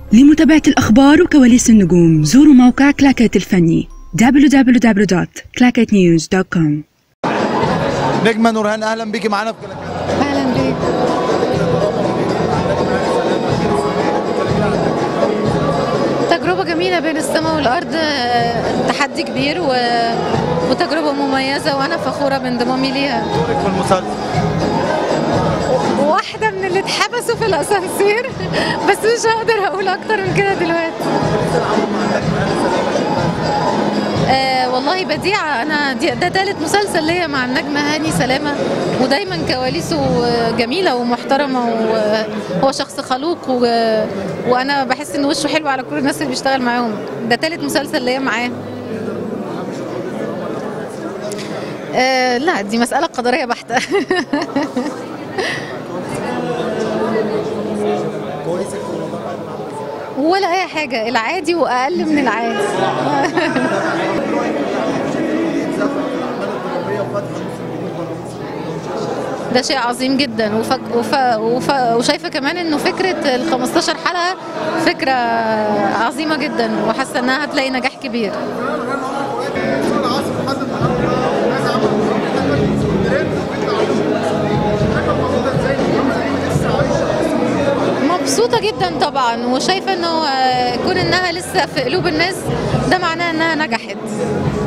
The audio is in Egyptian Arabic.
لمتابعة الأخبار وكواليس النجوم زوروا موقع كلاكيت الفني www.clacketnews.com نجمة نورهان اهلا بيكي معانا في كلاكيت اهلا بيك تجربة جميلة بين السماء والأرض آه، تحدي كبير و... وتجربة مميزة وأنا فخورة بانضمامي ليها دورك في المسلسل واحدة من اللي اتحبسوا في الأسانسير بس مش هقدر أقول أكتر من كده دلوقتي آه والله بديعة أنا دي ده تالت مسلسل ليا مع النجمة هاني سلامة ودايما كواليسه جميلة ومحترمة وهو شخص خلوق و... وأنا بحس إن وشه حلو على كل الناس اللي بيشتغل معاهم ده تالت مسلسل ليا معاه آه لا دي مسألة قدرية بحتة ولا أي حاجة العادي وأقل من العادي ده شيء عظيم جدا وفك وف وف وشايفه كمان انه فكره ال 15 حلقه فكره عظيمه جدا وحاسه انها هتلاقي نجاح كبير مبسوطة جدا طبعا وشايفة انه آه، كون انها لسه في قلوب الناس ده معناه انها نجحت